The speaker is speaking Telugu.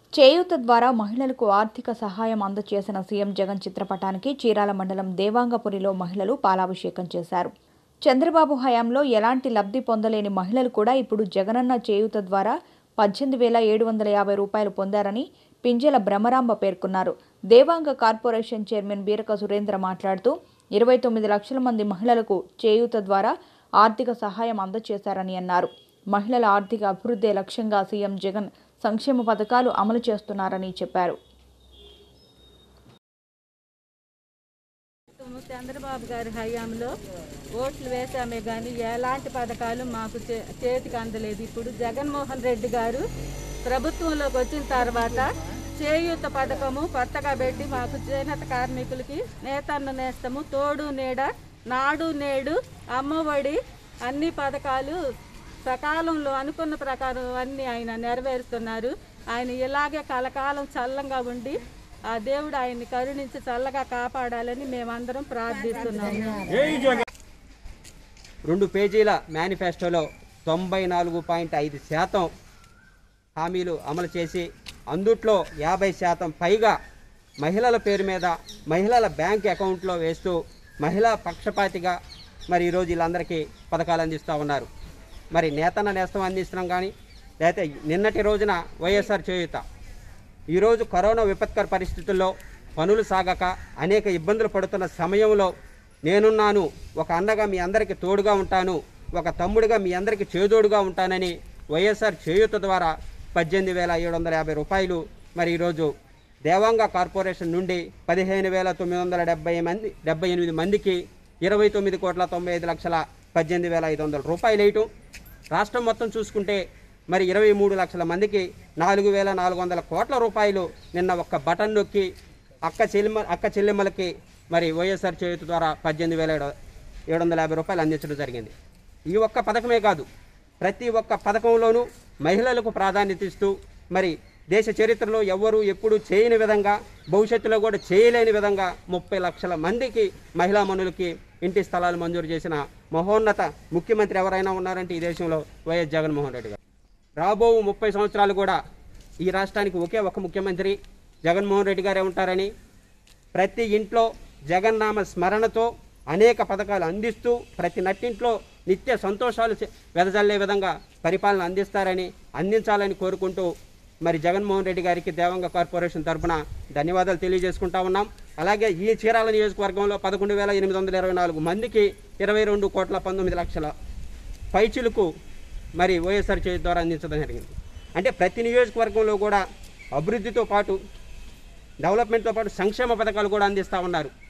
చేయూత ద్వారా మహిళలకు ఆర్థిక సహాయం అందజేసిన సీఎం జగన్ చిత్రపటానికి చీరాల మండలం దేవాంగపురిలో మహిళలు పాలాభిషేకం చేశారు చంద్రబాబు హయాంలో ఎలాంటి లబ్ధి పొందలేని మహిళలు కూడా ఇప్పుడు జగనన్న చేయూత ద్వారా పద్దెనిమిది వేల ఏడు వందల యాభై రూపాయలు పొందారని పింజల భ్రమరాంబ పేర్కొన్నారు దేవాంగ కార్పొరేషన్ చైర్మన్ బీరక సురేంద్ర మాట్లాడుతూ ఇరవై తొమ్మిది లక్షల మంది మహిళలకు చేయూత ద్వారా ఆర్థిక సహాయం అందజేశారని అన్నారు మహిళల ఆర్థిక అభివృద్ధి లక్ష్యంగా సీఎం జగన్ సంక్షేమ పథకాలు అమలు చేస్తున్నారని చెప్పారు చంద్రబాబు గారి హయాంలో ఓట్లు వేసామే కానీ ఎలాంటి పథకాలు మాకు చే- చేతికి అందలేదు ఇప్పుడు జగన్మోహన్ రెడ్డి గారు ప్రభుత్వంలోకి వచ్చిన తర్వాత చేయూత పథకము కొత్తగా పెట్టి మాకు చేనేత కార్మికులకి నేతన్న నేస్తము తోడు నీడ నాడు నేడు అమ్మఒడి అన్ని పథకాలు సకాలంలో అనుకున్న ప్రకారం అన్ని ఆయన నెరవేరుస్తున్నారు ఆయన ఇలాగే కలకాలం చల్లంగా ఉండి ఆ దేవుడు ఆయన్ని కరుణించి చల్లగా కాపాడాలని మేమందరం ప్రార్థిస్తున్నాము రెండు పేజీల మేనిఫెస్టోలో తొంభై నాలుగు పాయింట్ ఐదు శాతం హామీలు అమలు చేసి అందుట్లో యాభై శాతం పైగా మహిళల పేరు మీద మహిళల బ్యాంక్ అకౌంట్లో వేస్తూ మహిళా పక్షపాతిగా మరి ఈరోజు వీళ్ళందరికీ పథకాలు అందిస్తూ ఉన్నారు మరి నేతన్న నేస్తం అందిస్తున్నాం కానీ లేకపోతే నిన్నటి రోజున వైఎస్ఆర్ చేయుత ఈరోజు కరోనా విపత్కర పరిస్థితుల్లో పనులు సాగక అనేక ఇబ్బందులు పడుతున్న సమయంలో నేనున్నాను ఒక అన్నగా మీ అందరికీ తోడుగా ఉంటాను ఒక తమ్ముడిగా మీ అందరికీ చేదోడుగా ఉంటానని వైఎస్ఆర్ చేయూత ద్వారా పద్దెనిమిది వేల ఏడు వందల యాభై రూపాయలు మరి ఈరోజు దేవాంగ కార్పొరేషన్ నుండి పదిహేను వేల తొమ్మిది వందల డెబ్బై మంది డెబ్బై ఎనిమిది మందికి ఇరవై తొమ్మిది కోట్ల తొంభై ఐదు లక్షల పద్దెనిమిది వేల ఐదు వందల రూపాయలు వేయటం రాష్ట్రం మొత్తం చూసుకుంటే మరి ఇరవై మూడు లక్షల మందికి నాలుగు వేల నాలుగు వందల కోట్ల రూపాయలు నిన్న ఒక్క బటన్ నొక్కి అక్క చెల్లెమ్మ అక్క చెల్లెమ్మలకి మరి వైఎస్ఆర్ చేయుత ద్వారా పద్దెనిమిది వేల ఏడు ఏడు వందల యాభై రూపాయలు అందించడం జరిగింది ఈ ఒక్క పథకమే కాదు ప్రతి ఒక్క పథకంలోనూ మహిళలకు ప్రాధాన్యత ఇస్తూ మరి దేశ చరిత్రలో ఎవ్వరూ ఎప్పుడు చేయని విధంగా భవిష్యత్తులో కూడా చేయలేని విధంగా ముప్పై లక్షల మందికి మహిళా మనులకి ఇంటి స్థలాలు మంజూరు చేసిన మహోన్నత ముఖ్యమంత్రి ఎవరైనా ఉన్నారంటే ఈ దేశంలో వైఎస్ జగన్మోహన్ రెడ్డి గారు రాబో ముప్పై సంవత్సరాలు కూడా ఈ రాష్ట్రానికి ఒకే ఒక ముఖ్యమంత్రి జగన్మోహన్ రెడ్డి గారే ఉంటారని ప్రతి ఇంట్లో జగన్నామ స్మరణతో అనేక పథకాలు అందిస్తూ ప్రతి నట్టింట్లో నిత్య సంతోషాలు చె- వెదజల్లే విధంగా పరిపాలన అందిస్తారని అందించాలని కోరుకుంటూ మరి జగన్మోహన్ రెడ్డి గారికి దేవంగ కార్పొరేషన్ తరఫున ధన్యవాదాలు తెలియజేసుకుంటా ఉన్నాం అలాగే ఈ చీరాల నియోజకవర్గంలో పదకొండు వేల ఎనిమిది వందల ఇరవై నాలుగు మందికి ఇరవై రెండు కోట్ల పంతొమ్మిది లక్షల పైచులకు మరి వైఎస్ఆర్ చేతి ద్వారా అందించడం జరిగింది అంటే ప్రతి నియోజకవర్గంలో కూడా అభివృద్ధితో పాటు డెవలప్మెంట్తో పాటు సంక్షేమ పథకాలు కూడా అందిస్తూ ఉన్నారు